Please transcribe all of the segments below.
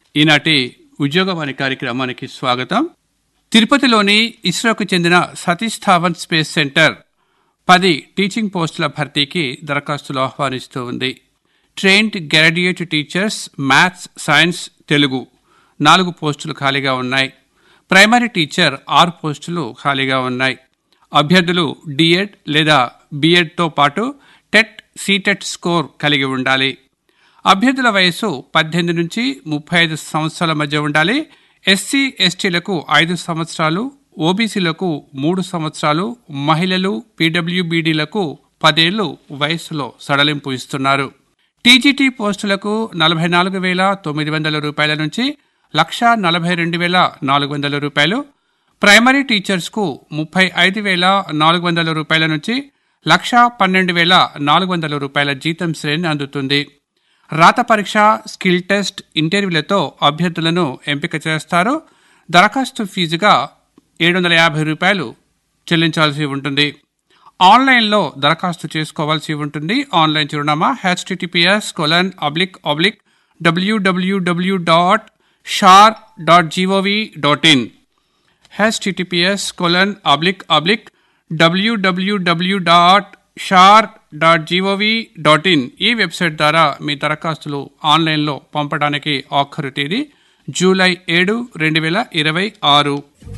ఈనాటి ఉద్యోగవాణి కార్యక్రమానికి స్వాగతం తిరుపతిలోని ఇస్రోకు చెందిన సతీష్ ధావన్ స్పేస్ సెంటర్ పది టీచింగ్ పోస్టుల భర్తీకి దరఖాస్తులు ఆహ్వానిస్తూ ఉంది trained graduate teachers maths science Telugu నాలుగు పోస్టులు ఖాళీగా ఉన్నాయి ప్రైమరీ టీచర్ ఆరు పోస్టులు ఖాళీగా ఉన్నాయి అభ్యర్థులు డిఎడ్ లేదా బిఎడ్తో పాటు టెట్ సీటెట్ స్కోర్ కలిగి ఉండాలి అభ్యర్థుల వయసు పద్దెనిమిది నుంచి ముప్పై ఐదు సంవత్సరాల మధ్య ఉండాలి ఎస్సీ ఎస్టీలకు ఐదు సంవత్సరాలు ఓబీసీలకు మూడు సంవత్సరాలు మహిళలు పీడబ్ల్యూబీడీలకు పదేళ్లు వయసులో సడలింపు ఇస్తున్నారు టీజీటీ పోస్టులకు నలభై నాలుగు వేల తొమ్మిది వందల రూపాయల నుంచి లక్ష నలభై రెండు వేల నాలుగు వందల రూపాయలు ప్రైమరీ టీచర్స్కు ముప్పై ఐదు వేల నాలుగు వందల రూపాయల నుంచి లక్ష పన్నెండు వేల నాలుగు వందల రూపాయల జీతం శ్రేణి అందుతుంది రాత పరీక్ష స్కిల్ టెస్ట్ ఇంటర్వ్యూలతో అభ్యర్థులను ఎంపిక చేస్తారు దరఖాస్తు ఫీజుగా ఏడు వందల యాభై రూపాయలు చెల్లించాల్సి ఉంటుంది ఆన్లైన్లో దరఖాస్తు చేసుకోవాల్సి ఉంటుంది ఆన్లైన్ చిరునామా HTTPS colon oblique oblique WWW dot SHAR dot GOV dot in HTTPS colon oblique oblique WWW dot SHAR dot GOV dot in ఈ వెబ్సైట్ ద్వారా మీ దరఖాస్తులు ఆన్లైన్లో పంపడానికి ఆఖరు తేదీ జూలై ఏడు రెండు వేల ఇరవై ఆరు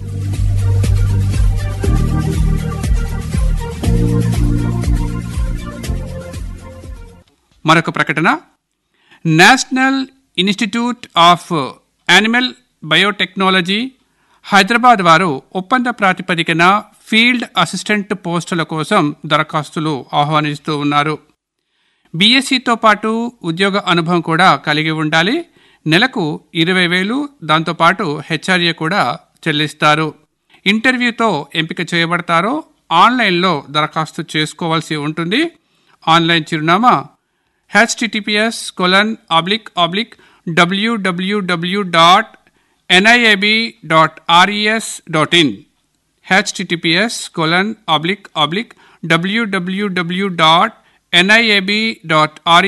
మరొక ప్రకటన national institute of animal biotechnology Hyderabad వారు ఒప్పంద ప్రాతిపదికన ఫీల్డ్ అసిస్టెంట్ పోస్టుల కోసం దరఖాస్తులు ఆహ్వానిస్తూ ఉన్నారు బీఎస్సీతో పాటు ఉద్యోగ అనుభవం కూడా కలిగి ఉండాలి నెలకు ఇరవై వేలు దాంతోపాటు హెచ్ఆర్ఏ కూడా చెల్లిస్తారు ఇంటర్వ్యూతో ఎంపిక చేయబడతారో ఆన్లైన్లో దరఖాస్తు చేసుకోవాల్సి ఉంటుంది ఆన్లైన్ చిరునామా HTTPS colon oblique oblique WWW dot NIAB dot RES dot in https colon oblique oblique www dot niab dot